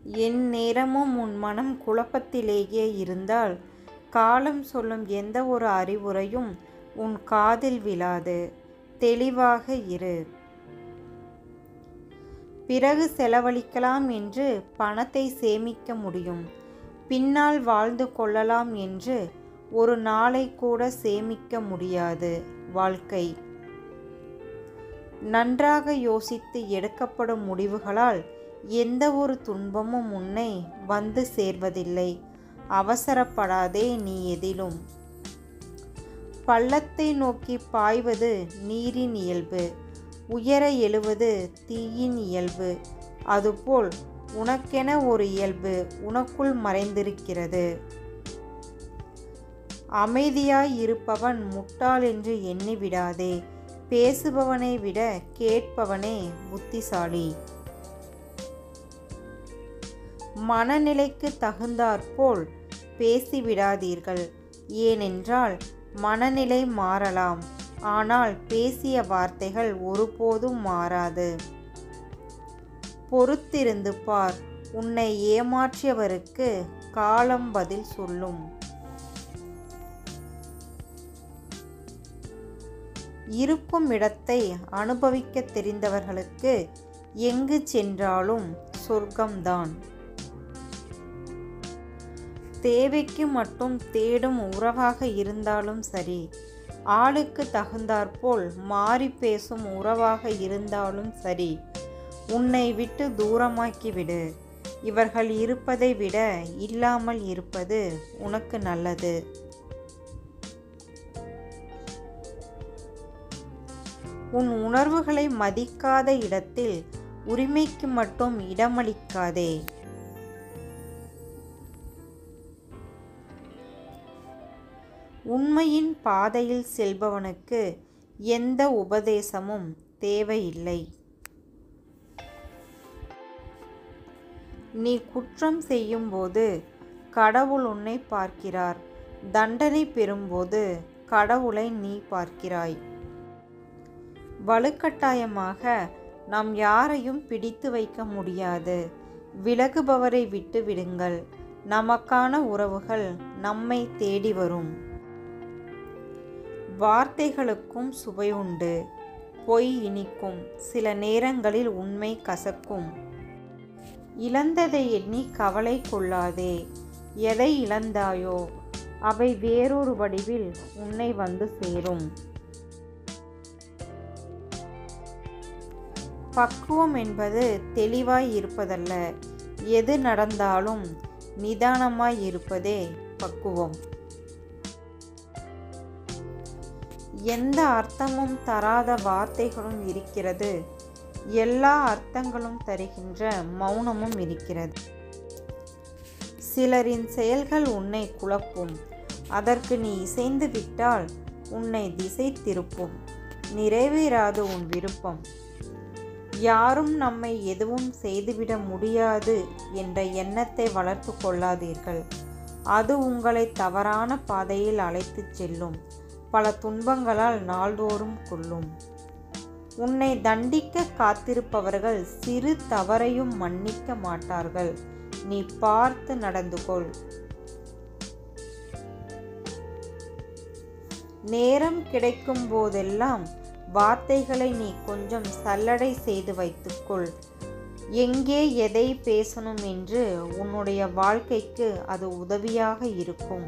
என் நேரமும் உன் மனம் குழப்பத்திலேயே இருந்தால் காலம் சொல்லும் எந்த ஒரு அறிவுரையும் உன் காதில் விழாது தெளிவாக இரு பிறகு செலவழிக்கலாம் என்று பணத்தை சேமிக்க முடியும் பின்னால் வாழ்ந்து கொள்ளலாம் என்று ஒரு நாளை கூட சேமிக்க முடியாது வாழ்க்கை நன்றாக யோசித்து எடுக்கப்படும் முடிவுகளால் எந்த ஒரு துன்பமும் உன்னை வந்து சேர்வதில்லை அவசரப்படாதே நீ எதிலும் பள்ளத்தை நோக்கி பாய்வது நீரின் இயல்பு உயர எழுவது தீயின் இயல்பு அதுபோல் உனக்கென ஒரு இயல்பு உனக்குள் மறைந்திருக்கிறது அமைதியாய் இருப்பவன் முட்டாள் என்று எண்ணிவிடாதே பேசுபவனை விட கேட்பவனே புத்திசாலி மனநிலைக்கு தகுந்தாற்போல் பேசிவிடாதீர்கள் ஏனென்றால் மனநிலை மாறலாம் ஆனால் பேசிய வார்த்தைகள் ஒருபோதும் மாறாது பொறுத்திருந்து பார் உன்னை ஏமாற்றியவருக்கு காலம் பதில் சொல்லும் இருக்கும் இடத்தை அனுபவிக்க தெரிந்தவர்களுக்கு எங்கு சென்றாலும் சொர்க்கம்தான் தேவைக்கு மட்டும் தேடும் உறவாக இருந்தாலும் சரி ஆளுக்கு தகுந்தாற்போல் மாறி பேசும் உறவாக இருந்தாலும் சரி உன்னை விட்டு தூரமாக்கிவிடு இவர்கள் இருப்பதை விட இல்லாமல் இருப்பது உனக்கு நல்லது உன் உணர்வுகளை மதிக்காத இடத்தில் உரிமைக்கு மட்டும் இடமளிக்காதே உண்மையின் பாதையில் செல்பவனுக்கு எந்த உபதேசமும் தேவையில்லை நீ குற்றம் செய்யும்போது கடவுள் உன்னை பார்க்கிறார் தண்டனை பெறும்போது கடவுளை நீ பார்க்கிறாய் வலுக்கட்டாயமாக நாம் யாரையும் பிடித்து வைக்க முடியாது விலகுபவரை விட்டு விடுங்கள் நமக்கான உறவுகள் நம்மை தேடி வரும் வார்த்தைகளுக்கும் சுவை உண்டு பொய் இனிக்கும் சில நேரங்களில் உண்மை கசக்கும் இழந்ததை எண்ணி கவலை கொள்ளாதே எதை இழந்தாயோ அவை வேறொரு வடிவில் உன்னை வந்து சேரும் பக்குவம் என்பது தெளிவாய் இருப்பதல்ல எது நடந்தாலும் நிதானமாய் இருப்பதே பக்குவம் எந்த அர்த்தமும் தராத வார்த்தைகளும் இருக்கிறது எல்லா அர்த்தங்களும் தருகின்ற மௌனமும் இருக்கிறது சிலரின் செயல்கள் உன்னை குழப்பும் அதற்கு நீ இசைந்து விட்டால் உன்னை திசை திருப்பும் நிறைவேறாது உன் விருப்பம் யாரும் நம்மை எதுவும் செய்துவிட முடியாது என்ற எண்ணத்தை வளர்த்து கொள்ளாதீர்கள் அது உங்களை தவறான பாதையில் அழைத்துச் செல்லும் பல துன்பங்களால் நாள்தோறும் கொள்ளும் உன்னை தண்டிக்க காத்திருப்பவர்கள் சிறு தவறையும் மன்னிக்க மாட்டார்கள் நீ பார்த்து நடந்து கொள் நேரம் கிடைக்கும் போதெல்லாம் வார்த்தைகளை நீ கொஞ்சம் சல்லடை செய்து வைத்துக்கொள் எங்கே எதை பேசணும் என்று உன்னுடைய வாழ்க்கைக்கு அது உதவியாக இருக்கும்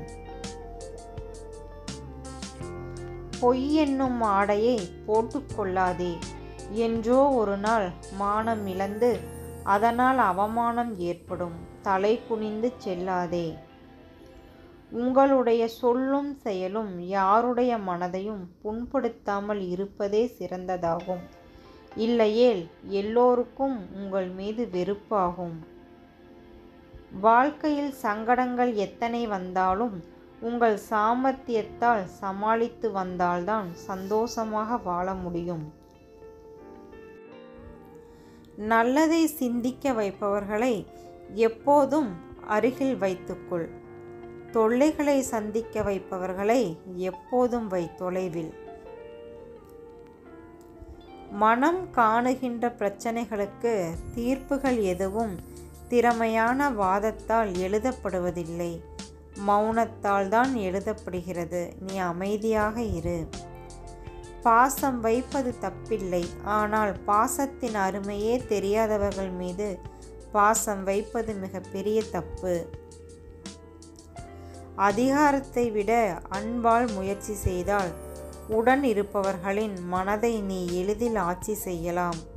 பொய் என்னும் ஆடையை போட்டுக்கொள்ளாதே என்றோ ஒரு நாள் மானம் இழந்து அதனால் அவமானம் ஏற்படும் தலை குனிந்து செல்லாதே உங்களுடைய சொல்லும் செயலும் யாருடைய மனதையும் புண்படுத்தாமல் இருப்பதே சிறந்ததாகும் இல்லையேல் எல்லோருக்கும் உங்கள் மீது வெறுப்பாகும் வாழ்க்கையில் சங்கடங்கள் எத்தனை வந்தாலும் உங்கள் சாமர்த்தியத்தால் சமாளித்து வந்தால்தான் சந்தோஷமாக வாழ முடியும் நல்லதை சிந்திக்க வைப்பவர்களை எப்போதும் அருகில் வைத்துக்கொள் தொல்லைகளை சந்திக்க வைப்பவர்களை எப்போதும் வை தொலைவில் மனம் காணுகின்ற பிரச்சனைகளுக்கு தீர்ப்புகள் எதுவும் திறமையான வாதத்தால் எழுதப்படுவதில்லை மௌனத்தால் தான் எழுதப்படுகிறது நீ அமைதியாக இரு பாசம் வைப்பது தப்பில்லை ஆனால் பாசத்தின் அருமையே தெரியாதவர்கள் மீது பாசம் வைப்பது மிகப்பெரிய தப்பு அதிகாரத்தை விட அன்பால் முயற்சி செய்தால் உடன் இருப்பவர்களின் மனதை நீ எளிதில் ஆட்சி செய்யலாம்